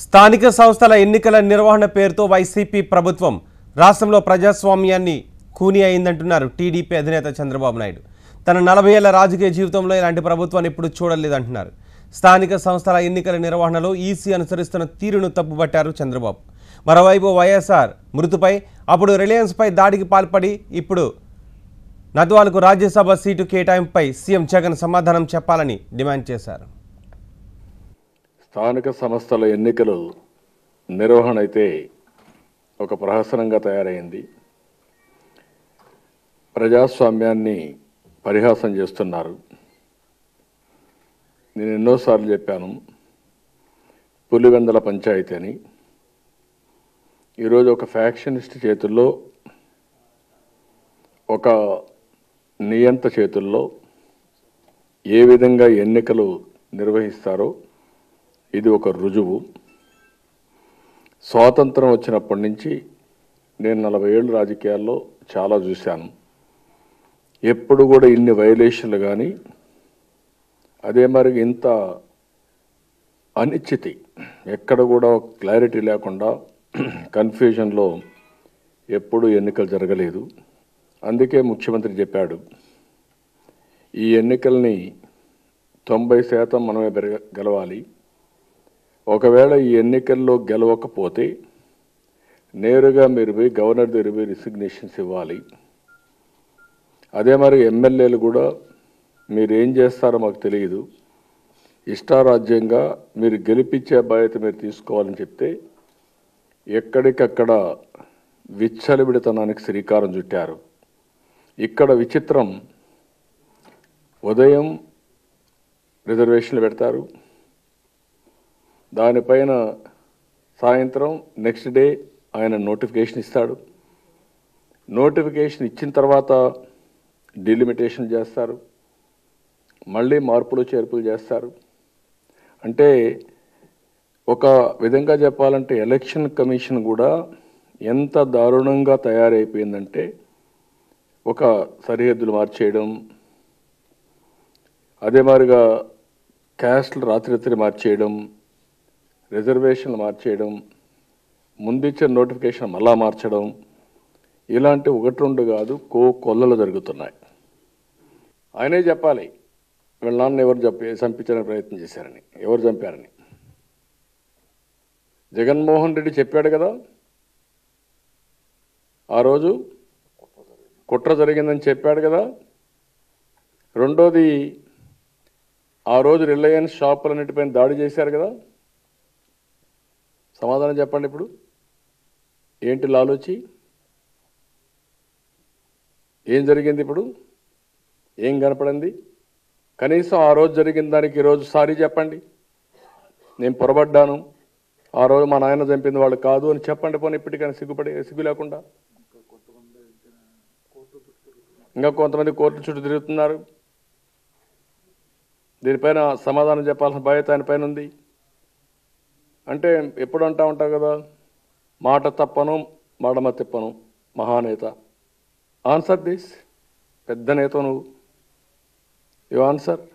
స్థానిక సంస్థల ఎన్నికల నిర్వహణ పేరుతో వైసీపీ ప్రభుత్వం రాష్ట్రంలో ప్రజాస్వామ్యాన్ని కూని అయిందంటున్నారు టీడీపీ అధినేత చంద్రబాబు నాయుడు తన నలభై ఏళ్ల రాజకీయ జీవితంలో ఇలాంటి ప్రభుత్వాన్ని ఎప్పుడు చూడలేదంటున్నారు స్థానిక సంస్థల ఎన్నికల నిర్వహణలో ఈసీ అనుసరిస్తున్న తీరును తప్పుపట్టారు చంద్రబాబు మరోవైపు వైఎస్ఆర్ మృతిపై అప్పుడు రిలయన్స్పై దాడికి పాల్పడి ఇప్పుడు నద్వాలకు రాజ్యసభ సీటు కేటాయింపుపై సీఎం జగన్ సమాధానం చెప్పాలని డిమాండ్ చేశారు స్థానిక సంస్థల ఎన్నికలు నిర్వహణ అయితే ఒక ప్రహసనంగా తయారైంది ప్రజాస్వామ్యాన్ని పరిహాసం చేస్తున్నారు నేను ఎన్నోసార్లు చెప్పాను పులివెందల పంచాయతీ అని ఈరోజు ఒక ఫ్యాక్షనిస్ట్ చేతుల్లో ఒక నియంత చేతుల్లో ఏ విధంగా ఎన్నికలు నిర్వహిస్తారో ఇది ఒక రుజువు స్వాతంత్రం వచ్చినప్పటి నుంచి నేను నలభై ఏళ్ళు రాజకీయాల్లో చాలా చూశాను ఎప్పుడు కూడా ఇన్ని వైలేషన్లు కానీ అదే మరి ఇంత అనిశ్చితి ఎక్కడ కూడా క్లారిటీ లేకుండా కన్ఫ్యూజన్లో ఎప్పుడు ఎన్నికలు జరగలేదు అందుకే ముఖ్యమంత్రి చెప్పాడు ఈ ఎన్నికల్ని తొంభై శాతం మనమే పెరగ గెలవాలి ఒకవేళ ఈ ఎన్నికల్లో గెలవకపోతే నేరుగా మీరు పోయి గవర్నర్ దగ్గర పోయి రిసిగ్నేషన్స్ ఇవ్వాలి అదే మరి ఎమ్మెల్యేలు కూడా మీరు ఏం చేస్తారో మాకు తెలియదు ఇష్టారాజ్యంగా మీరు గెలిపించే బాధ్యత మీరు తీసుకోవాలని చెప్తే ఎక్కడికక్కడ విచ్చలవిడితనానికి శ్రీకారం చుట్టారు ఇక్కడ విచిత్రం ఉదయం రిజర్వేషన్లు పెడతారు దానిపైన సాయంత్రం నెక్స్ట్ డే ఆయన నోటిఫికేషన్ ఇస్తాడు నోటిఫికేషన్ ఇచ్చిన తర్వాత డిలిమిటేషన్ చేస్తారు మళ్ళీ మార్పులు చేర్పులు చేస్తారు అంటే ఒక విధంగా చెప్పాలంటే ఎలక్షన్ కమిషన్ కూడా ఎంత దారుణంగా తయారైపోయిందంటే ఒక సరిహద్దులు మార్చేయడం అదే మాదిరిగా క్యాస్ట్లు రాత్రి మార్చేయడం రిజర్వేషన్లు మార్చేయడం ముందిచ్చిన నోటిఫికేషన్ మళ్ళా మార్చడం ఇలాంటి ఒకటి రెండు కాదు కో కొల్లలు జరుగుతున్నాయి ఆయనే చెప్పాలి వీళ్ళ నాన్న ఎవరు చెప్పి చంపించడానికి ప్రయత్నం చేశారని ఎవరు చంపారని జగన్మోహన్ రెడ్డి చెప్పాడు కదా ఆ రోజు కుట్ర జరిగిందని చెప్పాడు కదా రెండోది ఆ రోజు రిలయన్స్ షాపులన్నిటిపైన దాడి చేశారు కదా సమాధానం చెప్పండి ఇప్పుడు ఏంటి లాలోచి ఏం జరిగింది ఇప్పుడు ఏం కనపడింది కనీసం ఆ రోజు జరిగిన దానికి ఈరోజు సారీ చెప్పండి నేను పొరబడ్డాను ఆ రోజు మా నాయన చంపింది వాళ్ళు కాదు అని చెప్పండి పోనీ ఇప్పటికైనా సిగ్గుపడి సిగ్గు లేకుండా ఇంకా కొంతమంది కోర్టు చుట్టూ తిరుగుతున్నారు దీనిపైన సమాధానం చెప్పాల్సిన బాధ్యత ఆయన పైన ఉంది అంటే ఎప్పుడు అంటా ఉంటావు కదా మాట తప్పను మడమ తిప్పను మహానేత ఆన్సర్ దిస్ పెద్ద నేత నువ్వు యు ఆన్సర్